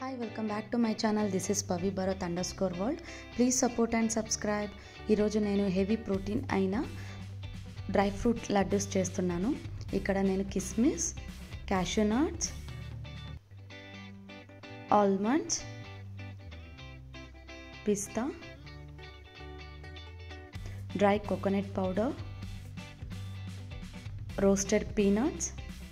hi welcome back to my channel this is Pavi Bharat underscore world please support and subscribe ఈరోజు నేను heavy protein అయిన dry fruit laddoos చేస్తున్నాను ఇక్కడ నేను కిస్మిస్ క్యాషూ నట్స్ ఆల్మండ్స్ పిస్తా dry coconut powder roasted peanuts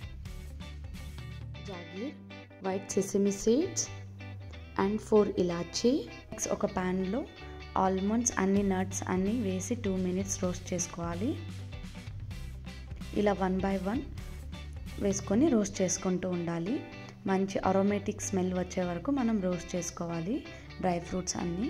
jaggery white sesame seeds and four ఇలాచీ next ఒక ప్యాన్లో ఆల్మండ్స్ అన్ని నట్స్ అన్నీ వేసి టూ మినిట్స్ రోస్ట్ చేసుకోవాలి ఇలా వన్ బై వన్ వేసుకొని రోస్ట్ చేసుకుంటూ ఉండాలి మంచి అరోమేటిక్ స్మెల్ వచ్చే వరకు మనం రోస్ట్ చేసుకోవాలి డ్రై ఫ్రూట్స్ అన్నీ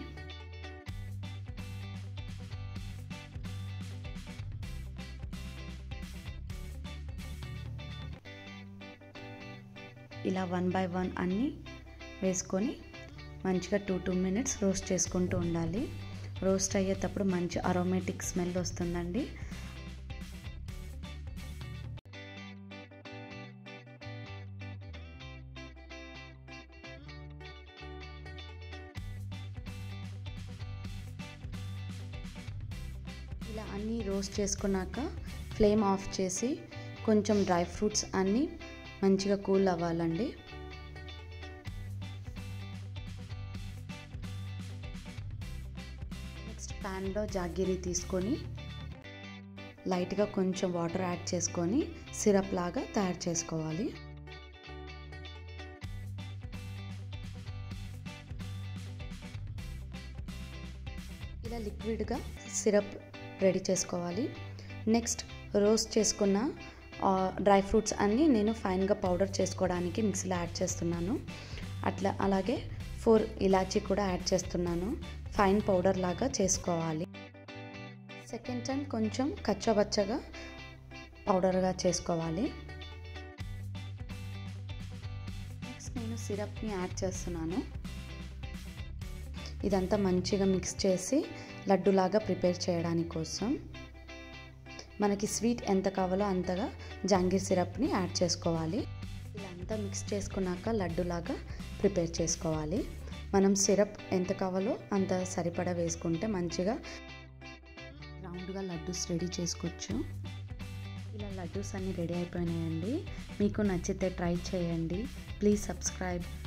ఇలా వన్ బై వన్ అన్నీ వేసుకొని మంచిగా టూ టూ మినిట్స్ రోస్ట్ చేసుకుంటూ ఉండాలి రోస్ట్ అయ్యేటప్పుడు మంచి అరోమేటిక్ స్మెల్ వస్తుందండి ఇలా అన్నీ రోస్ట్ చేసుకున్నాక ఫ్లేమ్ ఆఫ్ చేసి కొంచెం డ్రై ఫ్రూట్స్ అన్నీ మంచిగా కూల్ అవ్వాలండి నెక్స్ట్ ప్యాన్లో జాగిరి తీసుకొని లైట్గా కొంచెం వాటర్ యాడ్ చేసుకొని సిరప్ లాగా తయారు చేసుకోవాలి ఇలా లిక్విడ్గా సిరప్ రెడీ చేసుకోవాలి నెక్స్ట్ రోస్ట్ చేసుకున్న డ్రై ఫ్రూట్స్ అన్నీ నేను ఫైన్గా పౌడర్ చేసుకోవడానికి మిక్సీలో యాడ్ చేస్తున్నాను అట్లా అలాగే ఫోర్ ఇలాచీ కూడా యాడ్ చేస్తున్నాను ఫైన్ పౌడర్ లాగా చేసుకోవాలి సెకండ్ టైం కొంచెం కచ్చబచ్చగా పౌడర్గా చేసుకోవాలి నెక్స్ట్ నేను సిరప్ని యాడ్ చేస్తున్నాను ఇదంతా మంచిగా మిక్స్ చేసి లడ్డులాగా ప్రిపేర్ చేయడానికి కోసం మనకి స్వీట్ ఎంత కావాలో అంతగా జాంగీర్ సిరప్ని యాడ్ చేసుకోవాలి ఇలా అంతా మిక్స్ చేసుకున్నాక లడ్డులాగా ప్రిపేర్ చేసుకోవాలి మనం సిరప్ ఎంత కావాలో అంత సరిపడా వేసుకుంటే మంచిగా రౌండ్గా లడ్డూస్ రెడీ చేసుకోవచ్చు ఇలా లడ్డూస్ అన్నీ రెడీ అయిపోయినాయండి మీకు నచ్చితే ట్రై చేయండి ప్లీజ్ సబ్స్క్రైబ్